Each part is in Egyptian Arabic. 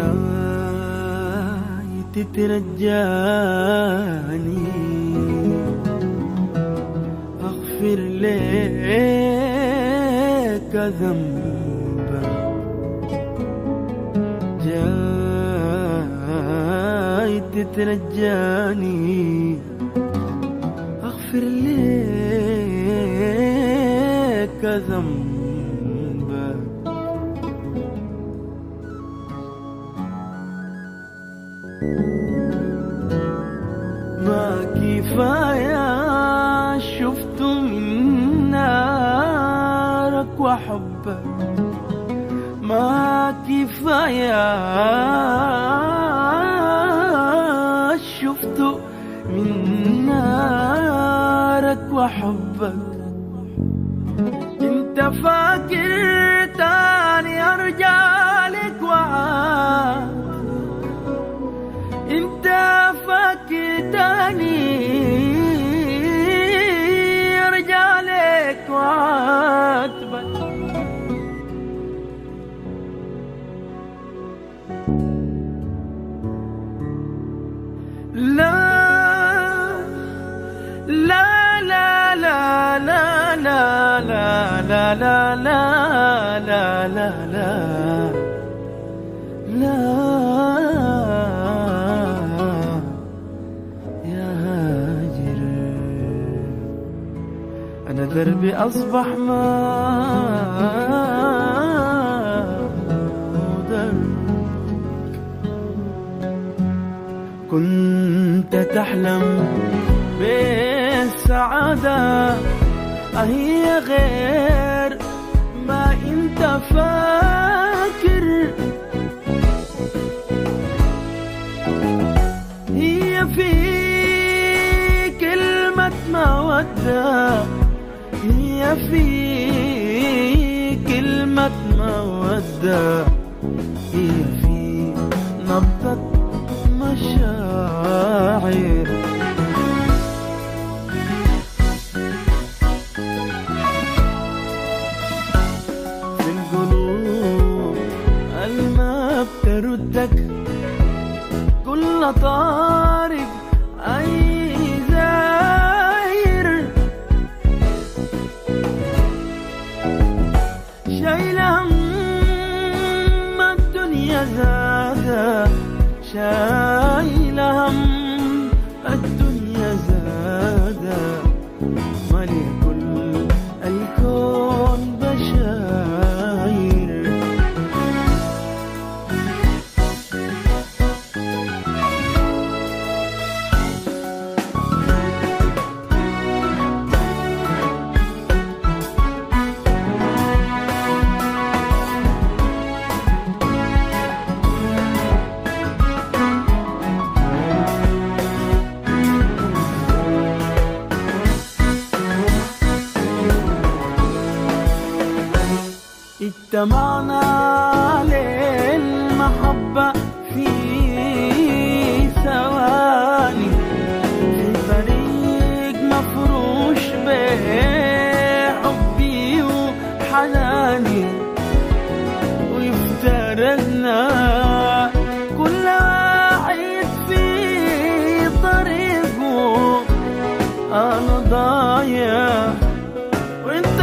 جاي تترجاني أغفر لك ذنبك جاي تترجاني أغفر لك ذنبك ما كفاية شفت من نارك وحبك ما كفاية شفت من نارك وحبك انت فاكر تاني ارجع لك وعاد انت فاكر تاني ارجع لك وعاتبك لا لا لا لا لا لا لا لا لا لا لا لا لا لا يا هاجر أنا دربي أصبح ما دربك كنت تحلم بالسعادة هي غير ما انت فاكر هي في كلمة مودة هي في كلمة مودة هي في نبضة مشاعر في القلوب الما بتردك كل طارق أي زاير شايل هم الدنيا زادة شايل هم الدنيا زادة مالي كل الكون بشاير اجتمعنا للمحبة في ثواني في طريق مفروش بحبي وحناني وافترقنا كل واحد في طريقه أنا ضايع وانت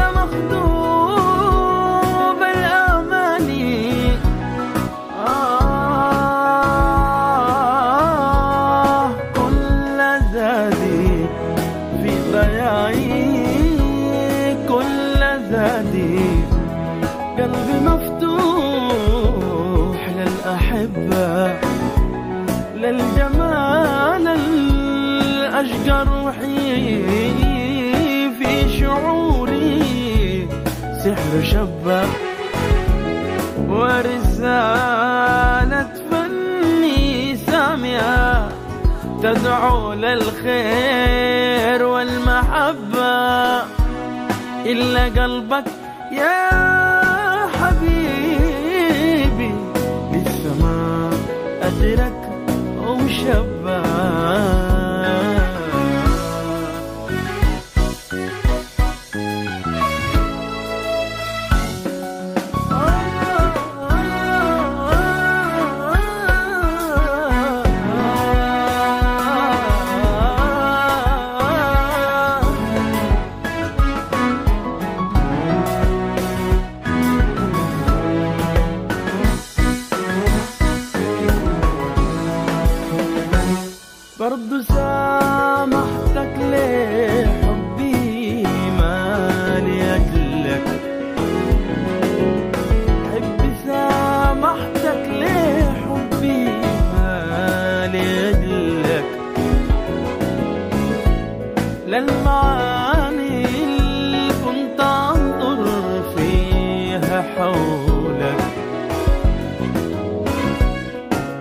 مخدوب الاماني آه كل زادي في ضياعي كل زادي قلبي مفتوح للأحبة للجمال الأشقى روحي في شعوري سحر شبه ورسالة فني سامية تدعو للخير والمحبة إلا قلبك يا حبيبي لسه ما أدرك وشبه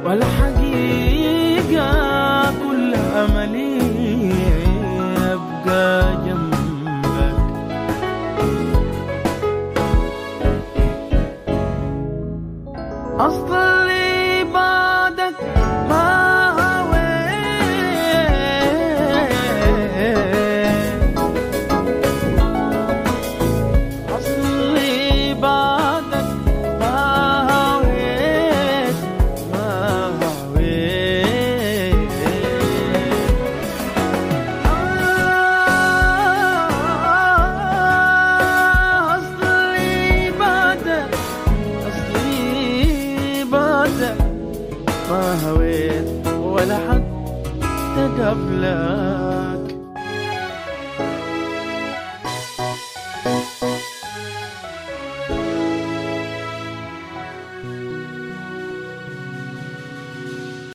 والحقيقة كل أملي أبقى جنبك أصلي بعدك ما هويت أصلي بعدك ما هويت ما هويت أصلي بعدك أصلي بعدك ما هويت ولا حتى قبلك